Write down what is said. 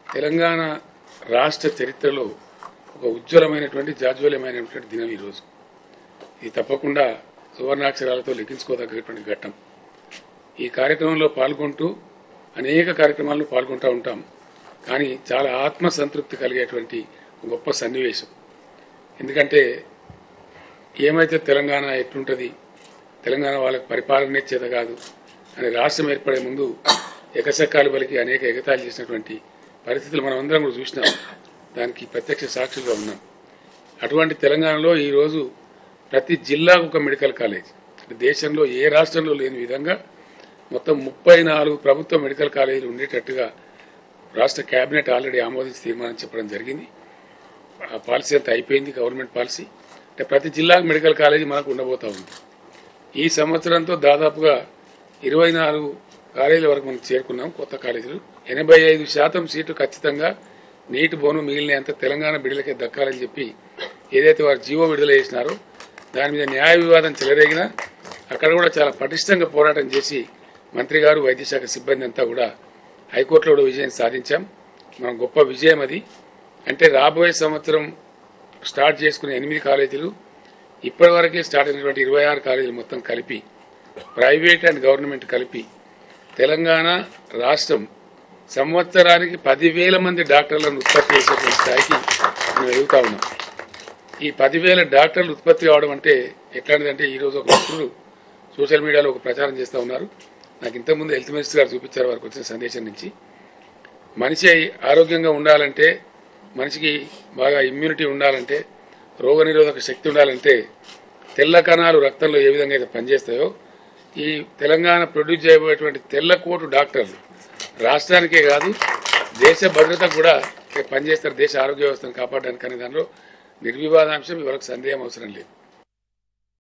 తెలంగాణ రాష్ట్ర చరిత్రలో ఒక ఉజ్వలమైనటువంటి జాజ్వల్యమైనటువంటి దినం ఈరోజు ఇది తప్పకుండా సువర్ణాక్షరాలతో లిఖించుకోదగ్గటువంటి ఘట్టం ఈ కార్యక్రమంలో పాల్గొంటూ అనేక కార్యక్రమాల్లో పాల్గొంటూ ఉంటాం కానీ చాలా ఆత్మసంతృప్తి కలిగేటువంటి ఒక గొప్ప సన్నివేశం ఎందుకంటే ఏమైతే తెలంగాణ ఎట్లుంటుంది తెలంగాణ వాళ్ళకి పరిపాలనే చేత కాదు అని రాష్ట్రం ఏర్పడే ముందు ఎకసెక్కాలు బలికి అనేక ఎగతాళి చేసినటువంటి పరిస్థితులు మనం అందరం కూడా చూసినాం దానికి ప్రత్యక్ష సాక్షులుగా ఉన్నాం అటువంటి తెలంగాణలో ఈరోజు ప్రతి జిల్లాకు ఒక మెడికల్ కాలేజ్ అంటే దేశంలో ఏ రాష్ట్రంలో లేని విధంగా మొత్తం ముప్పై నాలుగు ప్రభుత్వ మెడికల్ కాలేజీలు ఉండేటట్టుగా రాష్ట్ర కేబినెట్ ఆల్రెడీ ఆమోదించి తీర్మానం చెప్పడం జరిగింది ఆ పాలసీ అంతా అయిపోయింది గవర్నమెంట్ పాలసీ అంటే ప్రతి జిల్లాకు మెడికల్ కాలేజీ మనకు ఉండబోతా ఉంది ఈ సంవత్సరంతో దాదాపుగా ఇరవై నాలుగు కాలేజీల వరకు మనం చేరుకున్నాం కొత్త కాలేజీలు ఎనభై ఐదు శాతం సీటు ఖచ్చితంగా నీటి బోను మిగిలినంత తెలంగాణ బిడ్డలకే దక్కాలని చెప్పి ఏదైతే వారు జీవో విడుదల చేసినారో దాని మీద న్యాయ వివాదం చెలరేగినా అక్కడ కూడా చాలా పటిష్టంగా పోరాటం చేసి మంత్రి గారు వైద్యశాఖ సిబ్బంది అంతా కూడా హైకోర్టులో కూడా విజయం సాధించాం మనం గొప్ప విజయం అది అంటే రాబోయే సంవత్సరం స్టార్ట్ చేసుకునే ఎనిమిది కాలేజీలు ఇప్పటి వరకే స్టార్ట్ అయినటువంటి ఇరవై ఆరు కాలేజీలు మొత్తం కలిపి ప్రైవేట్ అండ్ గవర్నమెంట్ కలిపి తెలంగాణ రాష్ట్రం సంవత్సరానికి పదివేల మంది డాక్టర్లను ఉత్పత్తి చేసేటువంటి స్థాయికి మేము ఎదుగుతా ఉన్నాం ఈ పదివేల డాక్టర్లు ఉత్పత్తి కావడం అంటే ఎట్లాంటిదంటే ఈరోజు ఒక మిత్రుడు సోషల్ మీడియాలో ఒక ప్రచారం చేస్తూ ఉన్నారు నాకు ఇంతకుముందు హెల్త్ మినిస్టర్ గారు చూపించారు వారికి వచ్చిన సందేశం నుంచి మనిషి ఆరోగ్యంగా ఉండాలంటే మనిషికి బాగా ఇమ్యూనిటీ ఉండాలంటే రోగనిరోధక శక్తి ఉండాలంటే తెల్ల కణాలు రక్తంలో ఏ విధంగా అయితే పనిచేస్తాయో ఈ తెలంగాణ ప్రొడ్యూస్ చేయబోయేటువంటి తెల్ల కోటు డాక్టర్లు రాష్ట్రానికే కాదు దేశ భద్రతకు కూడా పనిచేస్తారు దేశ ఆరోగ్య వ్యవస్థను కాపాడడానికి అనే దానిలో నిర్వివాదాంశం ఇవరకు సందేహం అవసరం లేదు